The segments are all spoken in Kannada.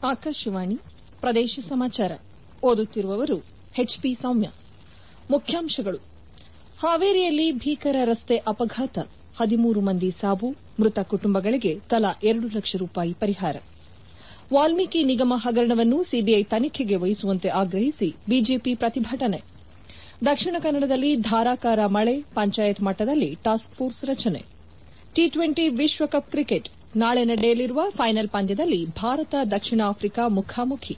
ಆಕಾಶವಾಣಿ ಪ್ರದೇಶ ಸಮಾಚಾರ ಓದುತ್ತಿರುವವರು ಎಚ್ಪಿ ಸೌಮ್ಯ ಮುಖ್ಯಾಂಶಗಳು ಹಾವೇರಿಯಲ್ಲಿ ಭೀಕರ ರಸ್ತೆ ಅಪಘಾತ ಹದಿಮೂರು ಮಂದಿ ಸಾವು ಮೃತ ಕುಟುಂಬಗಳಿಗೆ ತಲಾ ಎರಡು ಲಕ್ಷ ರೂಪಾಯಿ ಪರಿಹಾರ ವಾಲ್ಮೀಕಿ ನಿಗಮ ಹಗರಣವನ್ನು ಸಿಬಿಐ ತನಿಖೆಗೆ ವಹಿಸುವಂತೆ ಆಗ್ರಹಿಸಿ ಬಿಜೆಪಿ ಪ್ರತಿಭಟನೆ ದಕ್ಷಿಣ ಕನ್ನಡದಲ್ಲಿ ಧಾರಾಕಾರ ಮಳೆ ಪಂಚಾಯತ್ ಮಟ್ಟದಲ್ಲಿ ಟಾಸ್ಕ್ ಫೋರ್ಸ್ ರಚನೆ ಟಿ ಟ್ವೆಂಟಿ ವಿಶ್ವಕಪ್ ಕ್ರಿಕೆಟ್ ನಾಳೆ ನಡೆಯಲಿರುವ ಫೈನಲ್ ಪಂದ್ಯದಲ್ಲಿ ಭಾರತ ದಕ್ಷಿಣ ಆಫ್ರಿಕಾ ಮುಖಾಮುಖಿ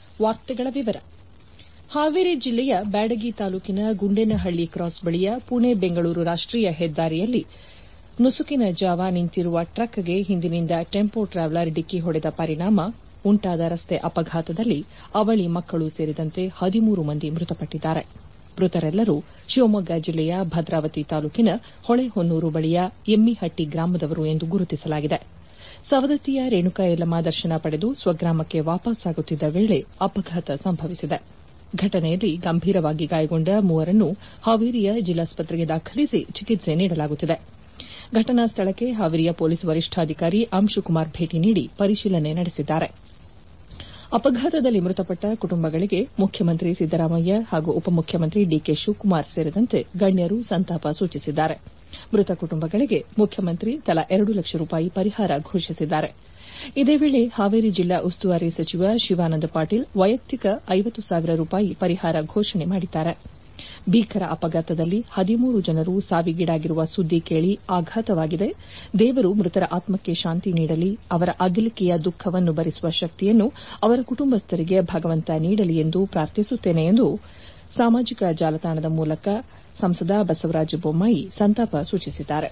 ಹಾವೇರಿ ಜಿಲ್ಲೆಯ ಬ್ಯಾಡಗಿ ತಾಲೂಕಿನ ಗುಂಡೇನಹಳ್ಳಿ ಕ್ರಾಸ್ ಬಳಿಯ ಪುಣೆ ಬೆಂಗಳೂರು ರಾಷ್ಟೀಯ ಹೆದ್ದಾರಿಯಲ್ಲಿ ನುಸುಕಿನ ಜಾವ ನಿಂತಿರುವ ಟ್ರಕ್ಗೆ ಹಿಂದಿನಿಂದ ಟೆಂಪೋ ಟ್ರಾವೆಲರ್ ಡಿಕ್ಕಿ ಹೊಡೆದ ಪರಿಣಾಮ ಉಂಟಾದ ರಸ್ತೆ ಅಪಘಾತದಲ್ಲಿ ಅವಳಿ ಮಕ್ಕಳು ಸೇರಿದಂತೆ ಹದಿಮೂರು ಮಂದಿ ಮೃತಪಟ್ಟಿದ್ದಾರೆ ಮೃತರೆಲ್ಲರೂ ಶಿವಮೊಗ್ಗ ಜಿಲ್ಲೆಯ ಭದ್ರಾವತಿ ತಾಲೂಕಿನ ಹೊಳೆಹೊನ್ನೂರು ಬಳಿಯ ಎಮ್ಮಿಹಟ್ಟಿ ಗ್ರಾಮದವರು ಎಂದು ಗುರುತಿಸಲಾಗಿದೆ ಸವದತ್ತಿಯ ರೇಣುಕಾ ಯಲ್ಲಮ್ಮ ದರ್ಶನ ಪಡೆದು ಸ್ವಗ್ರಾಮಕ್ಕೆ ವಾಪಸ್ಸಾಗುತ್ತಿದ್ದ ವೇಳೆ ಅಪಘಾತ ಸಂಭವಿಸಿದೆ ಘಟನೆಯಲ್ಲಿ ಗಂಭೀರವಾಗಿ ಗಾಯಗೊಂಡ ಮೂವರನ್ನು ಹಾವೇರಿಯ ಜಿಲ್ಲಾಸ್ಪತ್ರೆಗೆ ದಾಖಲಿಸಿ ಚಿಕಿತ್ಸೆ ನೀಡಲಾಗುತ್ತಿದೆ ಘಟನಾ ಸ್ಥಳಕ್ಕೆ ಹಾವೇರಿಯ ಪೊಲೀಸ್ ವರಿಷ್ಠಾಧಿಕಾರಿ ಅಂಶುಕುಮಾರ್ ಭೇಟಿ ನೀಡಿ ಪರಿಶೀಲನೆ ನಡೆಸಿದ್ದಾರೆ ಅಪಘಾತದಲ್ಲಿ ಮೃತಪಟ್ಟ ಕುಟುಂಬಗಳಿಗೆ ಮುಖ್ಯಮಂತ್ರಿ ಸಿದ್ದರಾಮಯ್ಯ ಹಾಗೂ ಉಪಮುಖ್ಯಮಂತ್ರಿ ಡಿಕೆ ಶಿವಕುಮಾರ್ ಸೇರಿದಂತೆ ಗಣ್ಯರು ಸಂತಾಪ ಸೂಚಿಸಿದ್ದಾರೆ ಮೃತ ಕುಟುಂಬಗಳಿಗೆ ಮುಖ್ಯಮಂತ್ರಿ ತಲಾ ಎರಡು ಲಕ್ಷ ರೂಪಾಯಿ ಪರಿಹಾರ ಘೋಷಿಸಿದ್ದಾರೆ ಇದೇ ವೇಳೆ ಹಾವೇರಿ ಜಿಲ್ಲಾ ಉಸ್ತುವಾರಿ ಸಚಿವ ಶಿವಾನಂದ ಪಾಟೀಲ್ ವೈಯಕ್ತಿಕ ಐವತ್ತು ಸಾವಿರ ರೂಪಾಯಿ ಪರಿಹಾರ ಘೋಷಣೆ ಮಾಡಿದ್ದಾರೆ ಭೀಕರ ಅಪಘಾತದಲ್ಲಿ ಹದಿಮೂರು ಜನರು ಸಾವಿಗೀಡಾಗಿರುವ ಸುದ್ದಿ ಕೇಳಿ ಆಘಾತವಾಗಿದೆ ದೇವರು ಮೃತರ ಆತ್ಮಕ್ಕೆ ಶಾಂತಿ ನೀಡಲಿ ಅವರ ಅಗಲಿಕೆಯ ದುಃಖವನ್ನು ಭರಿಸುವ ಶಕ್ತಿಯನ್ನು ಅವರ ಕುಟುಂಬಸ್ಥರಿಗೆ ಭಗವಂತ ನೀಡಲಿ ಎಂದು ಪ್ರಾರ್ಥಿಸುತ್ತೇನೆ ಎಂದು ಸಾಮಾಜಿಕ ಜಾಲತಾಣದ ಮೂಲಕ ಸಂಸದ ಬಸವರಾಜ ಬೊಮ್ಮಾಯಿ ಸಂತಾಪ ಸೂಚಿಸಿದ್ದಾರೆ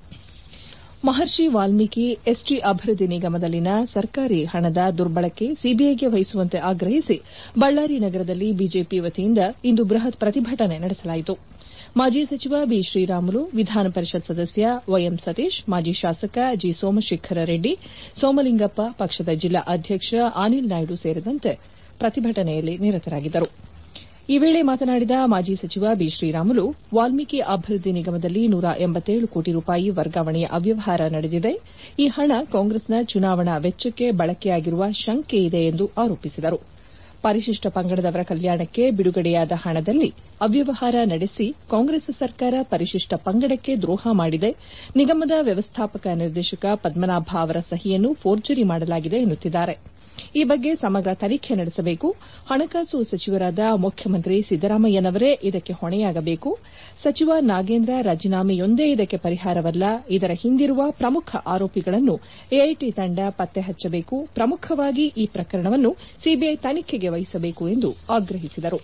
ಮಹರ್ಷಿ ವಾಲ್ಮೀಕಿ ಎಸ್ಟಿ ಅಭಿವೃದ್ಧಿ ನಿಗಮದಲ್ಲಿನ ಸರ್ಕಾರಿ ಹಣದ ದುರ್ಬಳಕೆ ಸಿಬಿಐಗೆ ವಹಿಸುವಂತೆ ಆಗ್ರಹಿಸಿ ಬಳ್ಳಾರಿ ನಗರದಲ್ಲಿ ಬಿಜೆಪಿ ವತಿಯಿಂದ ಇಂದು ಬೃಹತ್ ಪ್ರತಿಭಟನೆ ನಡೆಸಲಾಯಿತು ಮಾಜಿ ಸಚಿವ ಬಿ ಶ್ರೀರಾಮುಲು ವಿಧಾನ ಪರಿಷತ್ ಸದಸ್ಯ ವೈಎಂ ಸತೀಶ್ ಮಾಜಿ ಶಾಸಕ ಜಿ ಸೋಮಶೇಖರ ರೆಡ್ಡಿ ಸೋಮಲಿಂಗಪ್ಪ ಪಕ್ಷದ ಜಿಲ್ಲಾ ಅಧ್ಯಕ್ಷ ಅನಿಲ್ ನಾಯ್ಡು ಸೇರಿದಂತೆ ಪ್ರತಿಭಟನೆಯಲ್ಲಿ ನಿರತರಾಗಿದ್ದರು ಈ ವೇಳೆ ಮಾತನಾಡಿದ ಮಾಜಿ ಸಚಿವ ಬಿ ಶ್ರೀರಾಮುಲು ವಾಲ್ಮೀಕಿ ಅಭಿವೃದ್ಧಿ ನಿಗಮದಲ್ಲಿ ನೂರ ಎಂಬತ್ತೇಳು ಕೋಟಿ ರೂಪಾಯಿ ವರ್ಗಾವಣೆಯ ಅವ್ಯವಹಾರ ನಡೆದಿದೆ ಈ ಹಣ ಕಾಂಗ್ರೆಸ್ನ ಚುನಾವಣಾ ವೆಚ್ಚಕ್ಕೆ ಬಳಕೆಯಾಗಿರುವ ಶಂಕೆಯಿದೆ ಎಂದು ಆರೋಪಿಸಿದರು ಪರಿಶಿಷ್ಟ ಪಂಗಡದವರ ಕಲ್ಯಾಣಕ್ಕೆ ಬಿಡುಗಡೆಯಾದ ಹಣದಲ್ಲಿ ಅವ್ಯವಹಾರ ನಡೆಸಿ ಕಾಂಗ್ರೆಸ್ ಸರ್ಕಾರ ಪರಿಶಿಷ್ಟ ಪಂಗಡಕ್ಕೆ ದ್ರೋಹ ಮಾಡಿದೆ ನಿಗಮದ ವ್ಯವಸ್ಥಾಪಕ ನಿರ್ದೇಶಕ ಪದ್ಮನಾಭ ಅವರ ಸಹಿಯನ್ನು ಫೋರ್ಜರಿ ಮಾಡಲಾಗಿದೆ ಎನ್ನುತ್ತಿದ್ದಾರೆ ಈ ಬಗ್ಗೆ ಸಮಗ್ರ ತನಿಖೆ ನಡೆಸಬೇಕು ಹಣಕಾಸು ಸಚಿವರಾದ ಮುಖ್ಯಮಂತ್ರಿ ಸಿದ್ದರಾಮಯ್ಯನವರೇ ಇದಕ್ಕೆ ಹೊಣೆಯಾಗಬೇಕು ಸಚಿವ ನಾಗೇಂದ್ರ ರಾಜೀನಾಮೆಯೊಂದೇ ಇದಕ್ಕೆ ಪರಿಹಾರವಲ್ಲ ಇದರ ಹಿಂದಿರುವ ಪ್ರಮುಖ ಆರೋಪಿಗಳನ್ನು ಎಐಟಿ ತಂಡ ಪತ್ತೆ ಹಚ್ಚಬೇಕು ಪ್ರಮುಖವಾಗಿ ಈ ಪ್ರಕರಣವನ್ನು ಸಿಬಿಐ ತನಿಖೆಗೆ ವಹಿಸಬೇಕು ಎಂದು ಆಗ್ರಹಿಸಿದರು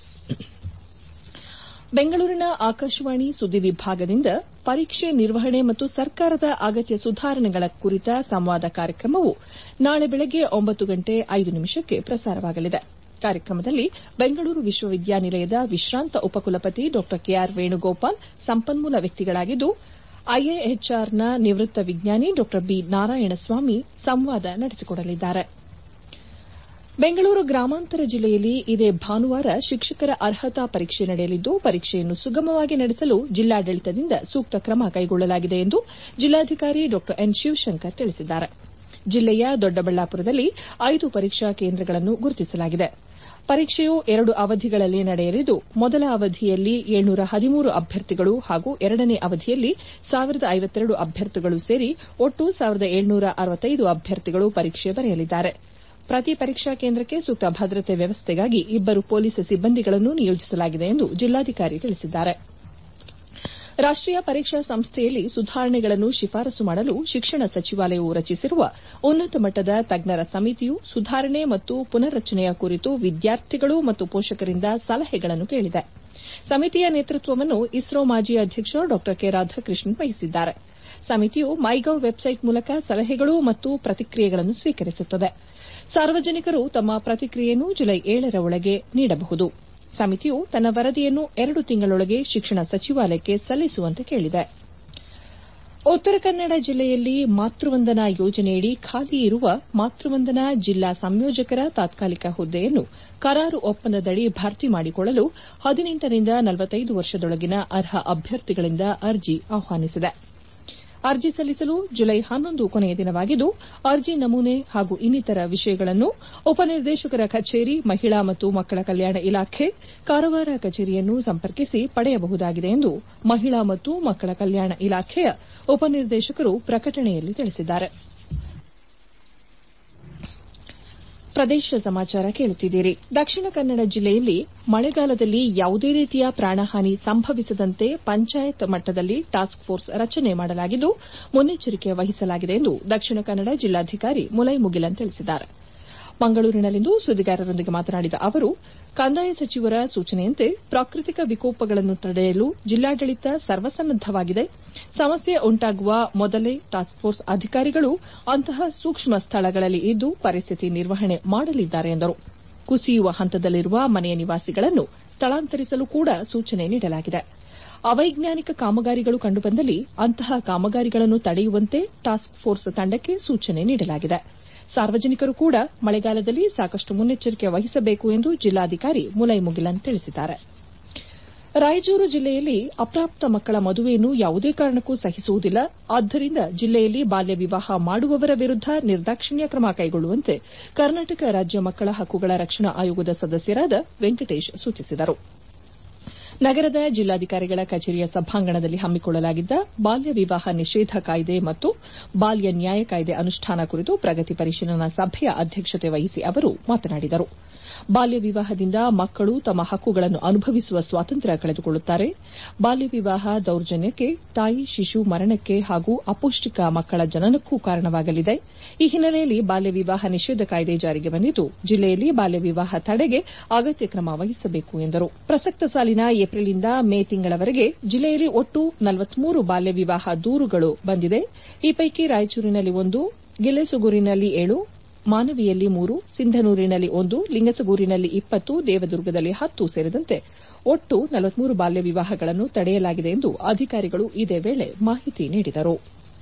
ಬೆಂಗಳೂರಿನ ಆಕಾಶವಾಣಿ ಸುದ್ದಿ ವಿಭಾಗದಿಂದ ಪರೀಕ್ಷೆ ನಿರ್ವಹಣೆ ಮತ್ತು ಸರ್ಕಾರದ ಅಗತ್ಯ ಸುಧಾರಣೆಗಳ ಕುರಿತ ಸಂವಾದ ಕಾರ್ಯಕ್ರಮವು ನಾಳೆ ಬೆಳಗ್ಗೆ ಒಂಬತ್ತು ಗಂಟೆ ಐದು ನಿಮಿಷಕ್ಕೆ ಪ್ರಸಾರವಾಗಲಿದೆ ಕಾರ್ಯಕ್ರಮದಲ್ಲಿ ಬೆಂಗಳೂರು ವಿಶ್ವವಿದ್ಯಾನಿಲಯದ ವಿಶ್ರಾಂತ ಉಪಕುಲಪತಿ ಡಾ ಕೆಆರ್ ವೇಣುಗೋಪಾಲ್ ಸಂಪನ್ಮೂಲ ವ್ಯಕ್ತಿಗಳಾಗಿದ್ದು ಐಐಎಚ್ಆರ್ನ ನಿವೃತ್ತ ವಿಜ್ಞಾನಿ ಡಾ ಬಿ ನಾರಾಯಣಸ್ವಾಮಿ ಸಂವಾದ ನಡೆಸಿಕೊಡಲಿದ್ದಾರೆ ಬೆಂಗಳೂರು ಗ್ರಾಮಾಂತರ ಜಿಲ್ಲೆಯಲ್ಲಿ ಇದೇ ಭಾನುವಾರ ಶಿಕ್ಷಕರ ಅರ್ಹತಾ ಪರೀಕ್ಷೆ ನಡೆಯಲಿದ್ದು ಪರೀಕ್ಷೆಯನ್ನು ಸುಗಮವಾಗಿ ನಡೆಸಲು ಜಿಲ್ಲಾಡಳಿತದಿಂದ ಸೂಕ್ತ ಕ್ರಮ ಕೈಗೊಳ್ಳಲಾಗಿದೆ ಎಂದು ಜಿಲ್ಲಾಧಿಕಾರಿ ಡಾ ಎನ್ ಶಿವಶಂಕರ್ ತಿಳಿಸಿದ್ದಾರೆ ಜಿಲ್ಲೆಯ ದೊಡ್ಡಬಳ್ಳಾಪುರದಲ್ಲಿ ಐದು ಪರೀಕ್ಷಾ ಕೇಂದ್ರಗಳನ್ನು ಗುರುತಿಸಲಾಗಿದೆ ಪರೀಕ್ಷೆಯು ಎರಡು ಅವಧಿಗಳಲ್ಲಿ ನಡೆಯಲಿದ್ದು ಮೊದಲ ಅವಧಿಯಲ್ಲಿ ಏಳ್ನೂರ ಹದಿಮೂರು ಅಭ್ಯರ್ಥಿಗಳು ಹಾಗೂ ಎರಡನೇ ಅವಧಿಯಲ್ಲಿ ಸಾವಿರದ ಐವತ್ತೆರಡು ಅಭ್ಯರ್ಥಿಗಳು ಸೇರಿ ಒಟ್ಟು ಸಾವಿರದ ಏಳ್ನೂರ ಅರವತ್ತೈದು ಅಭ್ಯರ್ಥಿಗಳು ಪರೀಕ್ಷೆ ಬರೆಯಲಿದ್ದಾರೆ ಪ್ರತಿ ಪರೀಕ್ಷಾ ಕೇಂದ್ರಕ್ಕೆ ಸೂಕ್ತ ಭದ್ರತೆ ವ್ಯವಸ್ಥೆಗಾಗಿ ಇಬ್ಬರು ಪೊಲೀಸ್ ಸಿಬ್ಬಂದಿಗಳನ್ನು ನಿಯೋಜಿಸಲಾಗಿದೆ ಎಂದು ಜಿಲ್ಲಾಧಿಕಾರಿ ತಿಳಿಸಿದ್ದಾರೆ ರಾಷ್ಟೀಯ ಪರೀಕ್ಷಾ ಸಂಸ್ಥೆಯಲ್ಲಿ ಸುಧಾರಣೆಗಳನ್ನು ಶಿಫಾರಸು ಮಾಡಲು ಶಿಕ್ಷಣ ಸಚಿವಾಲಯವು ರಚಿಸಿರುವ ಉನ್ನತ ಮಟ್ಟದ ತಜ್ಞರ ಸಮಿತಿಯು ಸುಧಾರಣೆ ಮತ್ತು ಪುನರ್ರಚನೆಯ ಕುರಿತು ವಿದ್ಯಾರ್ಥಿಗಳು ಮತ್ತು ಪೋಷಕರಿಂದ ಸಲಹೆಗಳನ್ನು ಕೇಳಿದೆ ಸಮಿತಿಯ ನೇತೃತ್ವವನ್ನು ಇಸ್ರೋ ಮಾಜಿ ಅಧ್ಯಕ್ಷ ಡಾ ಕೆ ರಾಧಾಕೃಷ್ಣನ್ ವಹಿಸಿದ್ದಾರೆ ಸಮಿತಿಯು ಮೈಗೌ ವೆಬ್ಸೈಟ್ ಮೂಲಕ ಸಲಹೆಗಳು ಮತ್ತು ಪ್ರತಿಕ್ರಿಯೆಗಳನ್ನು ಸ್ವೀಕರಿಸುತ್ತದೆ ಸಾರ್ವಜನಿಕರು ತಮ್ಮ ಪ್ರತಿಕ್ರಿಯೆಯನ್ನು ಜುಲೈ ಏಳರ ಒಳಗೆ ನೀಡಬಹುದು ಸಮಿತಿಯು ತನ್ನ ವರದಿಯನ್ನು ಎರಡು ತಿಂಗಳೊಳಗೆ ಶಿಕ್ಷಣ ಸಚಿವಾಲಯಕ್ಕೆ ಸಲ್ಲಿಸುವಂತೆ ಕೇಳಿದೆ ಉತ್ತರ ಕನ್ನಡ ಜಿಲ್ಲೆಯಲ್ಲಿ ಮಾತೃವಂದನಾ ಯೋಜನೆಯಡಿ ಖಾಲಿ ಇರುವ ಮಾತೃವಂದನಾ ಜಿಲ್ಲಾ ಸಂಯೋಜಕರ ತಾತ್ಕಾಲಿಕ ಹುದ್ದೆಯನ್ನು ಕರಾರು ಒಪ್ಪಂದದಡಿ ಭರ್ತಿ ಮಾಡಿಕೊಳ್ಳಲು ಹದಿನೆಂಟರಿಂದ ನಲವತ್ತೈದು ವರ್ಷದೊಳಗಿನ ಅರ್ಹ ಅಭ್ಯರ್ಥಿಗಳಿಂದ ಅರ್ಜಿ ಆಹ್ವಾನಿಸಿದೆ ಅರ್ಜಿ ಸಲ್ಲಿಸಲು ಜುಲೈ ಹನ್ನೊಂದು ಕೊನೆಯ ದಿನವಾಗಿದ್ದು ಅರ್ಜಿ ನಮೂನೆ ಹಾಗೂ ಇನ್ನಿತರ ವಿಷಯಗಳನ್ನು ಉಪನಿರ್ದೇಶಕರ ಕಚೇರಿ ಮಹಿಳಾ ಮತ್ತು ಮಕ್ಕಳ ಕಲ್ಯಾಣ ಇಲಾಖೆ ಕಾರವಾರ ಕಚೇರಿಯನ್ನು ಸಂಪರ್ಕಿಸಿ ಪಡೆಯಬಹುದಾಗಿದೆ ಎಂದು ಮಹಿಳಾ ಮತ್ತು ಮಕ್ಕಳ ಕಲ್ಯಾಣ ಇಲಾಖೆಯ ಉಪನಿರ್ದೇಶಕರು ಪ್ರಕಟಣೆಯಲ್ಲಿ ತಿಳಿಸಿದ್ದಾರೆ ಪ್ರದೇಶ ಸಮಾಚಾರ ಕೇಳುತ್ತಿದ್ದೀರಿ ದಕ್ಷಿಣ ಕನ್ನಡ ಜಿಲ್ಲೆಯಲ್ಲಿ ಮಳೆಗಾಲದಲ್ಲಿ ಯಾವುದೇ ರೀತಿಯ ಪ್ರಾಣಹಾನಿ ಸಂಭವಿಸದಂತೆ ಪಂಚಾಯತ್ ಮಟ್ಟದಲ್ಲಿ ಟಾಸ್ಕ್ ಫೋರ್ಸ್ ರಚನೆ ಮಾಡಲಾಗಿದ್ದು ಮುನ್ನೆಚ್ಚರಿಕೆ ವಹಿಸಲಾಗಿದೆ ಎಂದು ದಕ್ಷಿಣ ಕನ್ನಡ ಜಿಲ್ಲಾಧಿಕಾರಿ ಮುಲೈ ಮುಗಿಲನ್ ತಿಳಿಸಿದ್ದಾರೆ ಮಂಗಳೂರಿನಲ್ಲಿಂದು ಸುದ್ದಿಗಾರರೊಂದಿಗೆ ಮಾತನಾಡಿದ ಅವರು ಕಂದಾಯ ಸಚಿವರ ಸೂಚನೆಯಂತೆ ಪ್ರಾಕೃತಿಕ ವಿಕೋಪಗಳನ್ನು ತಡೆಯಲು ಜಿಲ್ಲಾಡಳಿತ ಸರ್ವಸನ್ನದ್ದವಾಗಿದೆ ಸಮಸ್ಯೆ ಉಂಟಾಗುವ ಮೊದಲೇ ಟಾಸ್ಕ್ ಫೋರ್ಸ್ ಅಧಿಕಾರಿಗಳು ಅಂತಹ ಸೂಕ್ಷ್ಮ ಸ್ಥಳಗಳಲ್ಲಿ ಇದ್ದು ಪರಿಸ್ಥಿತಿ ನಿರ್ವಹಣೆ ಮಾಡಲಿದ್ದಾರೆ ಎಂದರು ಕುಸಿಯುವ ಹಂತದಲ್ಲಿರುವ ಮನೆಯ ನಿವಾಸಿಗಳನ್ನು ಸ್ಥಳಾಂತರಿಸಲು ಕೂಡ ಸೂಚನೆ ನೀಡಲಾಗಿದೆ ಅವೈಜ್ಞಾನಿಕ ಕಾಮಗಾರಿಗಳು ಕಂಡುಬಂದಲ್ಲಿ ಅಂತಹ ಕಾಮಗಾರಿಗಳನ್ನು ತಡೆಯುವಂತೆ ಟಾಸ್ಕ್ ಫೋರ್ಸ್ ತಂಡಕ್ಕೆ ಸೂಚನೆ ನೀಡಲಾಗಿದೆ ಸಾರ್ವಜನಿಕರು ಕೂಡ ಮಳೆಗಾಲದಲ್ಲಿ ಸಾಕಷ್ಟು ಮುನ್ನೆಚ್ಚರಿಕೆ ವಹಿಸಬೇಕು ಎಂದು ಜಿಲ್ಲಾಧಿಕಾರಿ ಮುಲೈ ಮುಗಿಲನ್ ತಿಳಿಸಿದ್ದಾರೆ ರಾಯಚೂರು ಜಿಲ್ಲೆಯಲ್ಲಿ ಅಪ್ರಾಪ್ತ ಮಕ್ಕಳ ಮದುವೆಯನ್ನು ಯಾವುದೇ ಕಾರಣಕ್ಕೂ ಸಹಿಸುವುದಿಲ್ಲ ಆದ್ದರಿಂದ ಜಿಲ್ಲೆಯಲ್ಲಿ ಬಾಲ್ಯ ವಿವಾಹ ಮಾಡುವವರ ವಿರುದ್ದ ನಿರ್ದಾಕ್ಷಿಣ್ಯ ಕ್ರಮ ಕೈಗೊಳ್ಳುವಂತೆ ಕರ್ನಾಟಕ ರಾಜ್ಯ ಮಕ್ಕಳ ಹಕ್ಕುಗಳ ರಕ್ಷಣಾ ಆಯೋಗದ ಸದಸ್ಯರಾದ ವೆಂಕಟೇಶ್ ಸೂಚಿಸಿದರು ನಗರದ ಜಿಲ್ಲಾಧಿಕಾರಿಗಳ ಕಚೇರಿಯ ಸಭಾಂಗಣದಲ್ಲಿ ಹಮ್ಮಿಕೊಳ್ಳಲಾಗಿದ್ದ ಬಾಲ್ಯ ವಿವಾಹ ನಿಷೇಧ ಕಾಯ್ದೆ ಮತ್ತು ಬಾಲ್ಯ ನ್ಯಾಯ ಕಾಯ್ದೆ ಅನುಷ್ಠಾನ ಕುರಿತು ಪ್ರಗತಿ ಪರಿಶೀಲನಾ ಸಭೆಯ ಅಧ್ಯಕ್ಷತೆ ವಹಿಸಿ ಅವರು ಮಾತನಾಡಿದರು ಬಾಲ್ಯ ವಿವಾಹದಿಂದ ಮಕ್ಕಳು ತಮ್ಮ ಹಕ್ಕುಗಳನ್ನು ಅನುಭವಿಸುವ ಸ್ವಾತಂತ್ರ್ಯ ಕಳೆದುಕೊಳ್ಳುತ್ತಾರೆ ಬಾಲ್ಯ ವಿವಾಹ ದೌರ್ಜನ್ಯಕ್ಕೆ ತಾಯಿ ಶಿಶು ಮರಣಕ್ಕೆ ಹಾಗೂ ಅಪೌಷ್ಟಿಕ ಮಕ್ಕಳ ಜನನಕ್ಕೂ ಕಾರಣವಾಗಲಿದೆ ಈ ಹಿನ್ನೆಲೆಯಲ್ಲಿ ಬಾಲ್ಯ ವಿವಾಹ ನಿಷೇಧ ಕಾಯ್ದೆ ಜಾರಿಗೆ ಬಂದಿದ್ದು ಜಿಲ್ಲೆಯಲ್ಲಿ ಬಾಲ್ಯ ವಿವಾಹ ತಡೆಗೆ ಅಗತ್ಯ ಕ್ರಮ ವಹಿಸಬೇಕು ಎಂದರು ಪ್ರಸಕ್ತ ಸಾಲಿನ ಏಪ್ರಿಲ್ನಿಂದ ಮೇ ತಿಂಗಳವರೆಗೆ ಜಿಲ್ಲೆಯಲ್ಲಿ ಒಟ್ಟು ನಲವತ್ಮೂರು ಬಾಲ್ಯ ವಿವಾಹ ದೂರುಗಳು ಬಂದಿದೆ ಈ ಪೈಕಿ ರಾಯಚೂರಿನಲ್ಲಿ ಒಂದು ಗಿಲೆಸುಗೂರಿನಲ್ಲಿ ಏಳು ಮಾನವಿಯಲ್ಲಿ ಮೂರು ಸಿಂಧನೂರಿನಲ್ಲಿ ಒಂದು ಲಿಂಗಸಗೂರಿನಲ್ಲಿ ಇಪ್ಪತ್ತು ದೇವದುರ್ಗದಲ್ಲಿ ಹತ್ತು ಸೇರಿದಂತೆ ಒಟ್ಟು ನಲವತ್ಮೂರು ಬಾಲ್ಯ ವಿವಾಹಗಳನ್ನು ತಡೆಯಲಾಗಿದೆ ಎಂದು ಅಧಿಕಾರಿಗಳು ಇದೇ ವೇಳೆ ಮಾಹಿತಿ ನೀಡಿದರು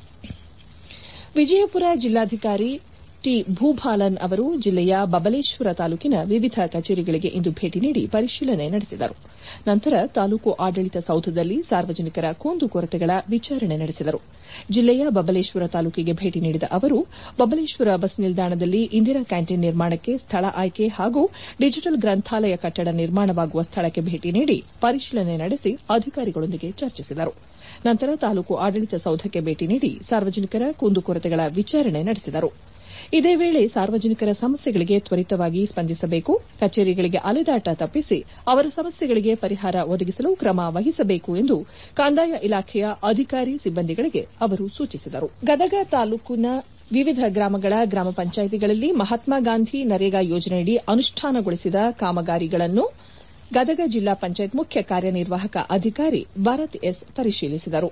ವಿಜಯಪುರ ಜಿಲ್ಲಾಧಿಕಾರಿ ಟಿ ಭೂಭಾಲನ್ ಅವರು ಜಿಲ್ಲೆಯ ಬಬಲೇಶ್ವರ ತಾಲೂಕಿನ ವಿವಿಧ ಕಚೇರಿಗಳಿಗೆ ಇಂದು ಭೇಟಿ ನೀಡಿ ಪರಿಶೀಲನೆ ನಡೆಸಿದರು ನಂತರ ತಾಲೂಕು ಆಡಳಿತ ಸೌಧದಲ್ಲಿ ಸಾರ್ವಜನಿಕರ ಕುಂದುಕೊರತೆಗಳ ವಿಚಾರಣೆ ನಡೆಸಿದರು ಜಿಲ್ಲೆಯ ಬಬಲೇಶ್ವರ ತಾಲೂಕಿಗೆ ಭೇಟಿ ನೀಡಿದ ಅವರು ಬಬಲೇಶ್ವರ ಬಸ್ ನಿಲ್ದಾಣದಲ್ಲಿ ಇಂದಿರಾ ಕ್ಯಾಂಟೀನ್ ನಿರ್ಮಾಣಕ್ಕೆ ಸ್ಥಳ ಆಯ್ಕೆ ಹಾಗೂ ಡಿಜಿಟಲ್ ಗ್ರಂಥಾಲಯ ಕಟ್ಟಡ ನಿರ್ಮಾಣವಾಗುವ ಸ್ಥಳಕ್ಕೆ ಭೇಟಿ ನೀಡಿ ಪರಿಶೀಲನೆ ನಡೆಸಿ ಅಧಿಕಾರಿಗಳೊಂದಿಗೆ ಚರ್ಚಿಸಿದರು ನಂತರ ತಾಲೂಕು ಆಡಳಿತ ಸೌಧಕ್ಕೆ ಭೇಟಿ ನೀಡಿ ಸಾರ್ವಜನಿಕರ ಕುಂದುಕೊರತೆಗಳ ವಿಚಾರಣೆ ನಡೆಸಿದರು ಇದೇ ವೇಳೆ ಸಾರ್ವಜನಿಕರ ಸಮಸ್ಯೆಗಳಿಗೆ ತ್ವರಿತವಾಗಿ ಸ್ಪಂದಿಸಬೇಕು ಕಚೇರಿಗಳಿಗೆ ಅಲೆದಾಟ ತಪ್ಪಿಸಿ ಅವರ ಸಮಸ್ಯೆಗಳಿಗೆ ಪರಿಹಾರ ಒದಗಿಸಲು ಕ್ರಮ ವಹಿಸಬೇಕು ಎಂದು ಕಂದಾಯ ಇಲಾಖೆಯ ಅಧಿಕಾರಿ ಸಿಬ್ಬಂದಿಗಳಿಗೆ ಅವರು ಸೂಚಿಸಿದರು ಗದಗ ತಾಲೂಕಿನ ವಿವಿಧ ಗ್ರಾಮಗಳ ಗ್ರಾಮ ಪಂಚಾಯಿತಿಗಳಲ್ಲಿ ಮಹಾತ್ಮ ಗಾಂಧಿ ನರೇಗಾ ಯೋಜನೆಯಡಿ ಅನುಷ್ಠಾನಗೊಳಿಸಿದ ಕಾಮಗಾರಿಗಳನ್ನು ಗದಗ ಜಿಲ್ಲಾ ಪಂಚಾಯತ್ ಮುಖ್ಯ ಕಾರ್ಯನಿರ್ವಾಹಕ ಅಧಿಕಾರಿ ಭಾರತ್ ಎಸ್ ಪರಿಶೀಲಿಸಿದರು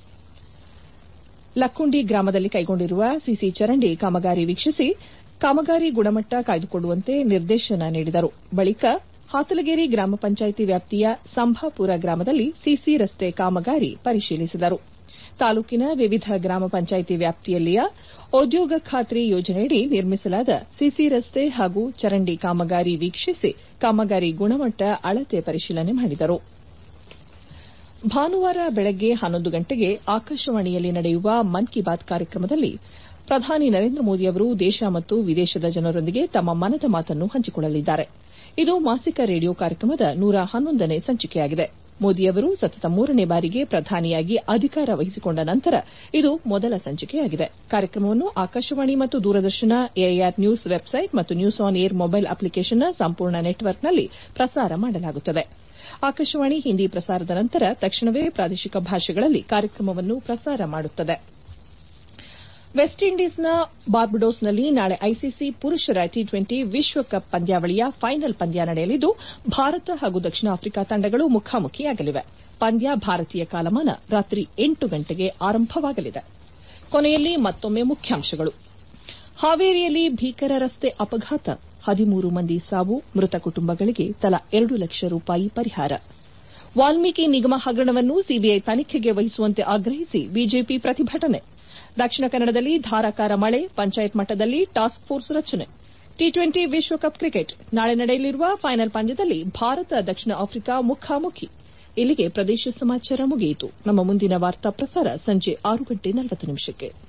ಲಕ್ಕುಂಡಿ ಗ್ರಾಮದಲ್ಲಿ ಕೈಗೊಂಡಿರುವ ಸಿಸಿ ಚರಂಡಿ ಕಾಮಗಾರಿ ವೀಕ್ಷಿಸಿ ಕಾಮಗಾರಿ ಗುಣಮಟ್ಟ ಕಾಯ್ದುಕೊಳ್ಳುವಂತೆ ನಿರ್ದೇಶನ ನೀಡಿದರು ಬಳಿಕ ಹಾತಲಗೇರಿ ಗ್ರಾಮ ಪಂಚಾಯಿತಿ ವ್ಯಾಪ್ತಿಯ ಸಂಭಾಪುರ ಗ್ರಾಮದಲ್ಲಿ ಸಿಸಿ ರಸ್ತೆ ಕಾಮಗಾರಿ ಪರಿಶೀಲಿಸಿದರು ತಾಲೂಕಿನ ವಿವಿಧ ಗ್ರಾಮ ಪಂಚಾಯಿತಿ ವ್ಯಾಪ್ತಿಯಲ್ಲಿಯ ಉದ್ಯೋಗ ಖಾತ್ರಿ ಯೋಜನೆಯಡಿ ನಿರ್ಮಿಸಲಾದ ಸಿಸಿ ರಸ್ತೆ ಹಾಗೂ ಚರಂಡಿ ಕಾಮಗಾರಿ ವೀಕ್ಷಿಸಿ ಕಾಮಗಾರಿ ಗುಣಮಟ್ಟ ಅಳತೆ ಪರಿಶೀಲನೆ ಮಾಡಿದರು ಭಾನುವಾರ ಬೆಳಗ್ಗೆ ಹನ್ನೊಂದು ಗಂಟೆಗೆ ಆಕಾಶವಾಣಿಯಲ್ಲಿ ನಡೆಯುವ ಮನ್ ಕಿ ಬಾತ್ ಕಾರ್ಯಕ್ರಮದಲ್ಲಿ ಪ್ರಧಾನಿ ನರೇಂದ್ರ ಮೋದಿ ಅವರು ದೇಶ ಮತ್ತು ವಿದೇಶದ ಜನರೊಂದಿಗೆ ತಮ್ಮ ಮನದ ಮಾತನ್ನು ಹಂಚಿಕೊಳ್ಳಲಿದ್ದಾರೆ ಇದು ಮಾಸಿಕ ರೇಡಿಯೋ ಕಾರ್ಯಕ್ರಮದ ನೂರ ಹನ್ನೊಂದನೇ ಸಂಚಿಕೆಯಾಗಿದೆ ಮೋದಿಯವರು ಸತತ ಮೂರನೇ ಬಾರಿಗೆ ಪ್ರಧಾನಿಯಾಗಿ ಅಧಿಕಾರ ವಹಿಸಿಕೊಂಡ ನಂತರ ಇದು ಮೊದಲ ಸಂಚಿಕೆಯಾಗಿದೆ ಕಾರ್ಯಕ್ರಮವನ್ನು ಆಕಾಶವಾಣಿ ಮತ್ತು ದೂರದರ್ಶನ ಎಐಆರ್ ನ್ಯೂಸ್ ವೆಬ್ಸೈಟ್ ಮತ್ತು ನ್ಯೂಸ್ ಆನ್ ಏರ್ ಮೊಬೈಲ್ ಅಪ್ಲಿಕೇಷನ್ನ ಸಂಪೂರ್ಣ ನೆಟ್ವರ್ಕ್ನಲ್ಲಿ ಪ್ರಸಾರ ಮಾಡಲಾಗುತ್ತದೆ ಆಕಾಶವಾಣಿ ಹಿಂದಿ ಪ್ರಸಾರದ ನಂತರ ತಕ್ಷಣವೇ ಪ್ರಾದೇಶಿಕ ಭಾಷೆಗಳಲ್ಲಿ ಕಾರ್ಯಕ್ರಮವನ್ನು ಪ್ರಸಾರ ಮಾಡುತ್ತದೆ ವೆಸ್ಟ್ ಇಂಡೀಸ್ನ ಬಾರ್ಬಡೋಸ್ನಲ್ಲಿ ನಾಳೆ ಐಸಿಸಿ ಪುರುಷರ ಟಿ ಟ್ವೆಂಟಿ ವಿಶ್ವಕಪ್ ಪಂದ್ಯಾವಳಿಯ ಫೈನಲ್ ಪಂದ್ಯ ನಡೆಯಲಿದ್ದು ಭಾರತ ಹಾಗೂ ದಕ್ಷಿಣ ಆಫ್ರಿಕಾ ತಂಡಗಳು ಮುಖಾಮುಖಿಯಾಗಲಿವೆ ಪಂದ್ಯ ಭಾರತೀಯ ಕಾಲಮಾನ ರಾತ್ರಿ ಎಂಟು ಗಂಟೆಗೆ ಆರಂಭವಾಗಲಿದೆ ಕೊನೆಯಲ್ಲಿ ಮತ್ತೊಮ್ಮೆ ಮುಖ್ಯಾಂಶಗಳು ಹಾವೇರಿಯಲ್ಲಿ ಭೀಕರ ರಸ್ತೆ ಅಪಘಾತ ಹದಿಮೂರು ಮಂದಿ ಸಾವು ಮೃತ ಕುಟುಂಬಗಳಿಗೆ ತಲಾ ಎರಡು ಲಕ್ಷ ರೂಪಾಯಿ ಪರಿಹಾರ ವಾಲ್ಮೀಕಿ ನಿಗಮ ಹಗರಣವನ್ನು ಸಿಬಿಐ ತನಿಖೆಗೆ ವಹಿಸುವಂತೆ ಆಗ್ರಹಿಸಿ ಬಿಜೆಪಿ ಪ್ರತಿಭಟನೆ ದಕ್ಷಿಣ ಕನ್ನಡದಲ್ಲಿ ಧಾರಾಕಾರ ಮಳೆ ಪಂಚಾಯತ್ ಮಟ್ಟದಲ್ಲಿ ಟಾಸ್ಕ್ ಫೋರ್ಸ್ ರಚನೆ ಟಿ ಟ್ವೆಂಟಿ ವಿಶ್ವಕಪ್ ಕ್ರಿಕೆಟ್ ನಾಳೆ ನಡೆಯಲಿರುವ ಫೈನಲ್ ಪಂದ್ಯದಲ್ಲಿ ಭಾರತ ದಕ್ಷಿಣ ಆಫ್ರಿಕಾ ಮುಖಾಮುಖಿ ಇಲ್ಲಿಗೆ ಪ್ರದೇಶ ಸಮಾಚಾರ ಮುಗಿಯಿತು ನಮ್ಮ ಮುಂದಿನ ವಾರ್ತಾ ಪ್ರಸಾರ ಸಂಜೆ ಆರು ಗಂಟೆ ನಲವತ್ತು ನಿಮಿಷಕ್ಕೆ